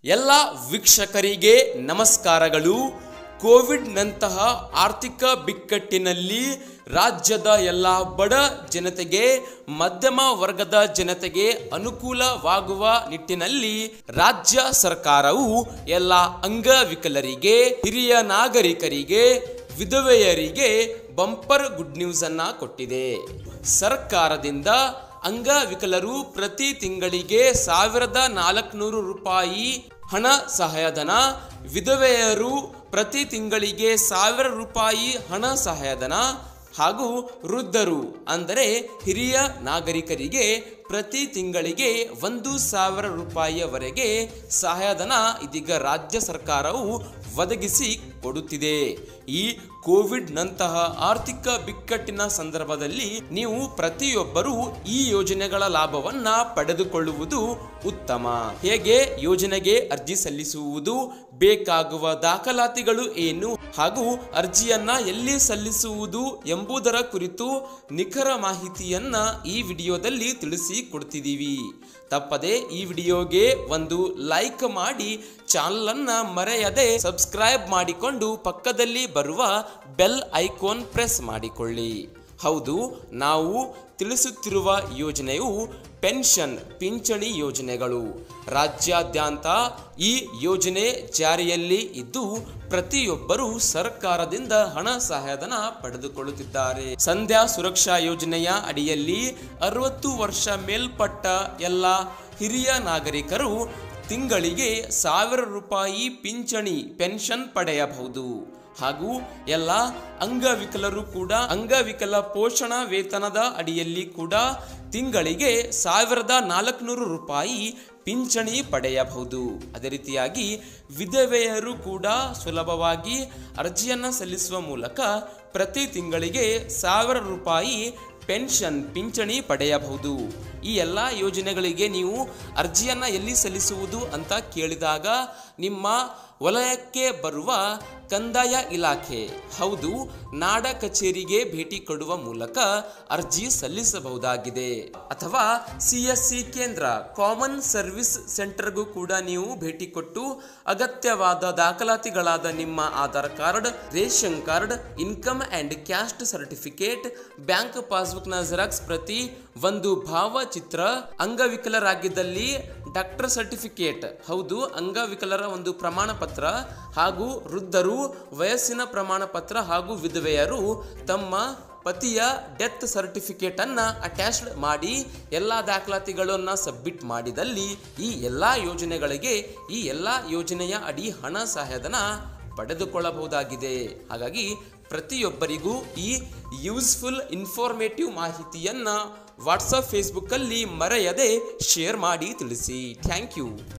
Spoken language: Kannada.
ಎಲ್ಲ ವೀಕ್ಷಕರಿಗೆ ನಮಸ್ಕಾರಗಳು ಕೋವಿಡ್ ನಂತಹ ಆರ್ಥಿಕ ಬಿಕ್ಕಟ್ಟಿನಲ್ಲಿ ರಾಜ್ಯದ ಎಲ್ಲ ಬಡ ಜನತೆಗೆ ಮಧ್ಯಮ ವರ್ಗದ ಜನತೆಗೆ ಅನುಕೂಲವಾಗುವ ನಿಟ್ಟಿನಲ್ಲಿ ರಾಜ್ಯ ಸರ್ಕಾರವು ಎಲ್ಲ ಅಂಗವಿಕಲರಿಗೆ ಹಿರಿಯ ನಾಗರಿಕರಿಗೆ ವಿಧವೆಯರಿಗೆ ಬಂಪರ್ ಗುಡ್ ನ್ಯೂಸ್ ಅನ್ನ ಕೊಟ್ಟಿದೆ ಸರ್ಕಾರದಿಂದ ಅಂಗವಿಕಲರು ಪ್ರತಿ ತಿಂಗಳಿಗೆ ಸಾವಿರದ ನಾಲ್ಕುನೂರು ರೂಪಾಯಿ ಹಣ ಸಹಾಯಧನ ವಿಧವೆಯರು ಪ್ರತಿ ತಿಂಗಳಿಗೆ ಸಾವಿರ ರೂಪಾಯಿ ಹಣ ಸಹಾಯಧನ ಹಾಗೂ ವೃದ್ಧರು ಅಂದರೆ ಹಿರಿಯ ನಾಗರಿಕರಿಗೆ ಪ್ರತಿ ತಿಂಗಳಿಗೆ ಒಂದು ಸಾವಿರ ರೂಪಾಯಿಯವರೆಗೆ ಸಹಾಯಧನ ಇದೀಗ ರಾಜ್ಯ ಸರ್ಕಾರವು ಒದಗಿಸಿ ಕೊಡುತ್ತಿದೆ ಈ ಕೋವಿಡ್ ನಂತಹ ಆರ್ಥಿಕ ಬಿಕ್ಕಟ್ಟಿನ ಸಂದರ್ಭದಲ್ಲಿ ನೀವು ಪ್ರತಿಯೊಬ್ಬರೂ ಈ ಯೋಜನೆಗಳ ಲಾಭವನ್ನ ಪಡೆದುಕೊಳ್ಳುವುದು ಉತ್ತಮ ಹೇಗೆ ಯೋಜನೆಗೆ ಅರ್ಜಿ ಸಲ್ಲಿಸುವುದು ಬೇಕಾಗುವ ದಾಖಲಾತಿಗಳು ಏನು ಹಾಗೂ ಅರ್ಜಿಯನ್ನ ಎಲ್ಲಿ ಸಲ್ಲಿಸುವುದು ಎಂಬುದರ ಕುರಿತು ನಿಖರ ಮಾಹಿತಿಯನ್ನ ಈ ವಿಡಿಯೋದಲ್ಲಿ ತಿಳಿಸಿ ಕೊಡ್ತಿದ್ದೀವಿ ತಪ್ಪದೆ ಈ ವಿಡಿಯೋಗೆ ಒಂದು ಲೈಕ್ ಮಾಡಿ ಚಾನಲ್ ಅನ್ನ ಮರೆಯದೆ ಸಬ್ಸ್ಕ್ರೈಬ್ ಮಾಡಿಕೊಂಡು ಪಕ್ಕದಲ್ಲಿ ಬರುವ ಬೆಲ್ ಐಕಾನ್ ಪ್ರೆಸ್ ಮಾಡಿಕೊಳ್ಳಿ ಹೌದು ನಾವು ತಿಳಿಸುತ್ತಿರುವ ಯೋಜನೆಯು ಪೆನ್ಷನ್ ಪಿಂಚಣಿ ಯೋಜನೆಗಳು ರಾಜ್ಯಾದ್ಯಂತ ಈ ಯೋಜನೆ ಜಾರಿಯಲ್ಲಿ ಇದ್ದು ಪ್ರತಿಯೊಬ್ಬರು ಸರ್ಕಾರದಿಂದ ಹಣ ಸಹಾಯಧನ ಪಡೆದುಕೊಳ್ಳುತ್ತಿದ್ದಾರೆ ಸಂಧ್ಯಾ ಸುರಕ್ಷಾ ಯೋಜನೆಯ ಅಡಿಯಲ್ಲಿ ಅರವತ್ತು ವರ್ಷ ಮೇಲ್ಪಟ್ಟ ಎಲ್ಲ ಹಿರಿಯ ನಾಗರಿಕರು ತಿಂಗಳಿಗೆ ಸಾವಿರ ರೂಪಾಯಿ ಪಿಂಚಣಿ ಪೆನ್ಷನ್ ಪಡೆಯಬಹುದು ಹಾಗೂ ಎಲ್ಲ ಅಂಗವಿಕಲರು ಕೂಡ ಅಂಗವಿಕಲ ಪೋಷಣಾ ವೇತನದ ಅಡಿಯಲ್ಲಿ ಕೂಡ ತಿಂಗಳಿಗೆ ಸಾವಿರದ ನಾಲ್ಕುನೂರು ರೂಪಾಯಿ ಪಿಂಚಣಿ ಪಡೆಯಬಹುದು ಅದೇ ರೀತಿಯಾಗಿ ವಿಧವೆಯರು ಕೂಡ ಸುಲಭವಾಗಿ ಅರ್ಜಿಯನ್ನು ಸಲ್ಲಿಸುವ ಮೂಲಕ ಪ್ರತಿ ತಿಂಗಳಿಗೆ ಸಾವಿರ ರೂಪಾಯಿ ಪೆನ್ಷನ್ ಪಿಂಚಣಿ ಪಡೆಯಬಹುದು ಈ ಎಲ್ಲ ಯೋಜನೆಗಳಿಗೆ ನೀವು ಅರ್ಜಿಯನ್ನು ಎಲ್ಲಿ ಸಲ್ಲಿಸುವುದು ಅಂತ ಕೇಳಿದಾಗ ನಿಮ್ಮ ವಲಯಕ್ಕೆ ಬರುವ ಕಂದಾಯ ಇಲಾಖೆ ಹೌದು ನಾಡ ಕಚೇರಿಗೆ ಭೇಟಿ ಕೊಡುವ ಮೂಲಕ ಅರ್ಜಿ ಸಲ್ಲಿಸಬಹುದಾಗಿದೆ ಅಥವಾ ಸಿ ಎಸ್ ಸಿ ಕೇಂದ್ರ ಕಾಮನ್ ಸರ್ವಿಸ್ ಸೆಂಟರ್ಗೂ ಕೂಡ ನೀವು ಭೇಟಿ ಕೊಟ್ಟು ಅಗತ್ಯವಾದ ದಾಖಲಾತಿಗಳಾದ ನಿಮ್ಮ Aadhaar card ration card income and caste certificate bank ಪಾಸ್ಬುಕ್ನ ಜೆರಾಕ್ಸ್ ಪ್ರತಿ ಒಂದು ಭಾವಚಿತ್ರ ಅಂಗವಿಕಲರಾಗಿದ್ದಲ್ಲಿ ಡಾಕ್ಟರ್ ಸರ್ಟಿಫಿಕೇಟ್ ಹೌದು ಅಂಗವಿಕಲರ ಒಂದು ಪ್ರಮಾಣ ಪತ್ರ ಹಾಗೂ ವೃದ್ಧರು ವಯಸ್ಸಿನ ಪ್ರಮಾಣ ಪತ್ರ ಹಾಗೂ ವಿಧವೆಯರು ತಮ್ಮ ಪತಿಯ ಡೆತ್ ಸರ್ಟಿಫಿಕೇಟ್ ಅನ್ನ ಅಟ್ಯಾಚ್ಡ್ ಮಾಡಿ ಎಲ್ಲ ದಾಖಲಾತಿಗಳನ್ನ ಸಬ್ಮಿಟ್ ಮಾಡಿದಲ್ಲಿ ಈ ಎಲ್ಲ ಯೋಜನೆಗಳಿಗೆ ಈ ಎಲ್ಲ ಯೋಜನೆಯ ಅಡಿ ಹಣ ಸಹಾಯಧನ ಪಡೆದುಕೊಳ್ಳಬಹುದಾಗಿದೆ ಹಾಗಾಗಿ ಪ್ರತಿಯೊಬ್ಬರಿಗೂ ಈ ಯೂಸ್ಫುಲ್ ಇನ್ಫಾರ್ಮೇಟಿವ್ ಮಾಹಿತಿಯನ್ನ ವಾಟ್ಸಪ್ ಫೇಸ್ಬುಕ್ಕಲ್ಲಿ ಮರೆಯದೆ ಶೇರ್ ಮಾಡಿ ತಿಳಿಸಿ ಥ್ಯಾಂಕ್ ಯು